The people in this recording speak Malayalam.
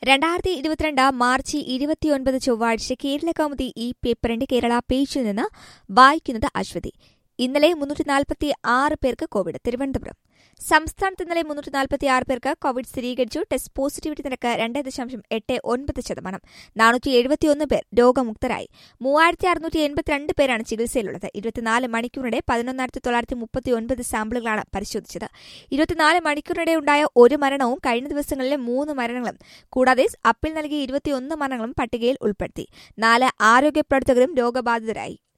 രണ്ടായിരത്തി ഇരുപത്തിരണ്ട് മാർച്ച് ഇരുപത്തിയൊൻപത് ചൊവ്വാഴ്ച കേരള കൗമുദി ഈ പേപ്പറിന്റെ കേരള പേജിൽ നിന്ന് വായിക്കുന്നത് അശ്വതി ഇന്നലെ മുന്നൂറ്റി നാൽപ്പത്തി ആറ് പേർക്ക് കോവിഡ് തിരുവനന്തപുരം സംസ്ഥാനത്ത് ഇന്നലെ മുന്നൂറ്റി നാൽപ്പത്തി ആറ് പേർക്ക് കോവിഡ് സ്ഥിരീകരിച്ചു ടെസ്റ്റ് പോസിറ്റിവിറ്റി നിരക്ക് രണ്ട് ദശാംശം എട്ട് ഒൻപത് ശതമാനം നാനൂറ്റി എഴുപത്തിയൊന്ന് പേർ രോഗമുക്തരായി മൂവായിരത്തി അറുന്നൂറ്റി എൺപത്തിരണ്ട് പേരാണ് ചികിത്സയിലുള്ളത് ഇരുപത്തിനാല് മണിക്കൂറിനിടെ പതിനൊന്നായിരത്തി തൊള്ളായിരത്തി മുപ്പത്തി ഒൻപത് സാമ്പിളുകളാണ് പരിശോധിച്ചത് ഇരുപത്തിനാല് മണിക്കൂറിനിടെ ഉണ്ടായ ഒരു മരണവും കഴിഞ്ഞ ദിവസങ്ങളിലെ മൂന്ന് മരണങ്ങളും കൂടാതെ അപ്പീൽ നൽകിയ ഇരുപത്തിയൊന്ന് മരണങ്ങളും പട്ടികയിൽ ഉൾപ്പെടുത്തി നാല് ആരോഗ്യ പ്രവർത്തകരും രോഗബാധിതരായി